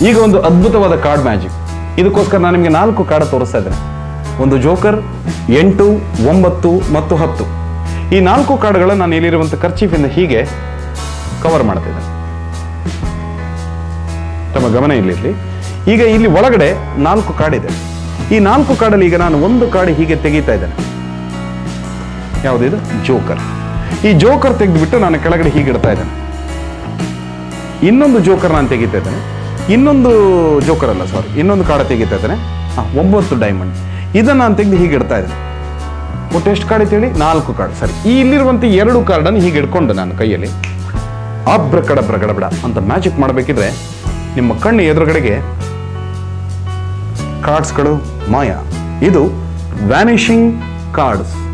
ಈಗ ಒಂದು ಅದ್ಭುತವಾದ ಕಾರ್ಡ್ ಮ್ಯಾಜಿಕ್ ಇದಕ್ಕೋಸ್ಕರ ನಾನು ನಿಮಗೆ ನಾಲ್ಕು ಕಾರ್ಡ್ ತೋರಿಸ್ತಾ ಇದ್ದೇನೆ ಒಂದು ಜೋಕರ್ ಎಂಟು ಒಂಬತ್ತು ಮತ್ತು ಹತ್ತು ಈ ನಾಲ್ಕು ಕಾರ್ಡ್ಗಳನ್ನು ನಾನು ಇಲ್ಲಿರುವಂಥ ಖರ್ಚೀಫಿಂದ ಹೀಗೆ ಕವರ್ ಮಾಡ್ತಿದ್ದೇನೆ ತಮ್ಮ ಗಮನ ಇಲ್ಲಿರಲಿ ಈಗ ಇಲ್ಲಿ ಒಳಗಡೆ ನಾಲ್ಕು ಕಾರ್ಡ್ ಇದೆ ಈ ನಾಲ್ಕು ಕಾರ್ಡಲ್ಲಿ ಈಗ ನಾನು ಒಂದು ಕಾರ್ಡ್ ಹೀಗೆ ತೆಗಿತಾ ಇದ್ದೇನೆ ಯಾವುದಿದು ಜೋಕರ್ ಈ ಜೋಕರ್ ತೆಗೆದುಬಿಟ್ಟು ನಾನು ಕೆಳಗಡೆ ಹೀಗೆ ಇಡ್ತಾ ಇದ್ದೇನೆ ಇನ್ನೊಂದು ಜೋಕರ್ ನಾನು ತೆಗಿತಾ ಇದ್ದೇನೆ ಇನ್ನೊಂದು ಜೋಕರ್ ಅಲ್ಲ ಸಾರಿ ಇನ್ನೊಂದು ಕಾರ್ಡ್ ತೆಗಿತಾ ಇದ್ದೇನೆ ಆ, ಒಂಬತ್ತು ಡೈಮಂಡ್ ಇದನ್ನು ನಾನು ತೆಗೆದು ಹೀಗೆ ಇಡ್ತಾ ಇದ್ದೇನೆ ಒಟ್ಟು ಎಷ್ಟು ಕಾರ್ಡ್ ಐತೆ ಹೇಳಿ ನಾಲ್ಕು ಕಾರ್ಡ್ ಸರಿ ಈ ಇಲ್ಲಿರುವಂಥ ಎರಡು ಕಾರ್ಡನ್ನು ಹೀಗೆ ಇಟ್ಕೊಂಡು ನಾನು ಕೈಯಲ್ಲಿ ಅಬ್ರ ಕಡಬ್ರ ಗಡಬಡ ಅಂತ ಮ್ಯಾಜಿಕ್ ಮಾಡಬೇಕಿದ್ರೆ ನಿಮ್ಮ ಕಣ್ಣು ಎದುರುಗಡೆಗೆ ಕಾರ್ಡ್ಸ್ಗಳು ಮಾಯ ಇದು ವ್ಯಾನಿಷಿಂಗ್ ಕಾರ್ಡ್ಸ್